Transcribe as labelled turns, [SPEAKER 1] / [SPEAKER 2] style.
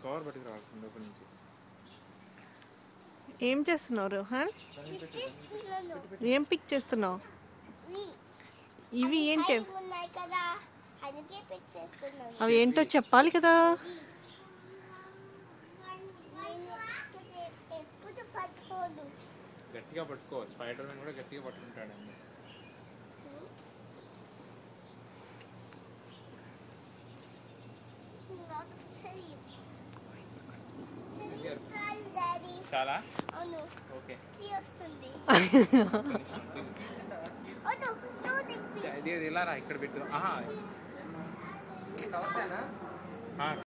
[SPEAKER 1] Cover పట్టుకు రావాలి లోపల నుంచి
[SPEAKER 2] ఏం చేస్తున్నావు రోహన్
[SPEAKER 3] పిచ్చిస్తున్నాను
[SPEAKER 2] ఏం పిక్ చేస్తున్నావు
[SPEAKER 3] ఇవి
[SPEAKER 2] ఇవి ఏం చెప్
[SPEAKER 3] హైడింగ్ ఉన్నాయి కదా అందుకే పిక్ చేస్తున్నాను
[SPEAKER 2] అవి ఏంటో చెప్పాలి కదా
[SPEAKER 3] నేను ఇక్కడ ఎప్పుడు పట్టుకోను
[SPEAKER 1] గట్టిగా పట్టుకో స్పైడర్ మ్యాన్ కూడా గట్టిగా పట్టుకుంటాడు అన్ని
[SPEAKER 3] lot of trees. Trees చాలు డాడీ
[SPEAKER 1] చాలా
[SPEAKER 3] అవును
[SPEAKER 1] ఓకే
[SPEAKER 3] ట్రీ వస్తుంది వద్దు నువ్వు దిక్కు
[SPEAKER 1] ఇది ఇది ఇలా రా ఇక్కడ పెట్టు ఆహా ఆ,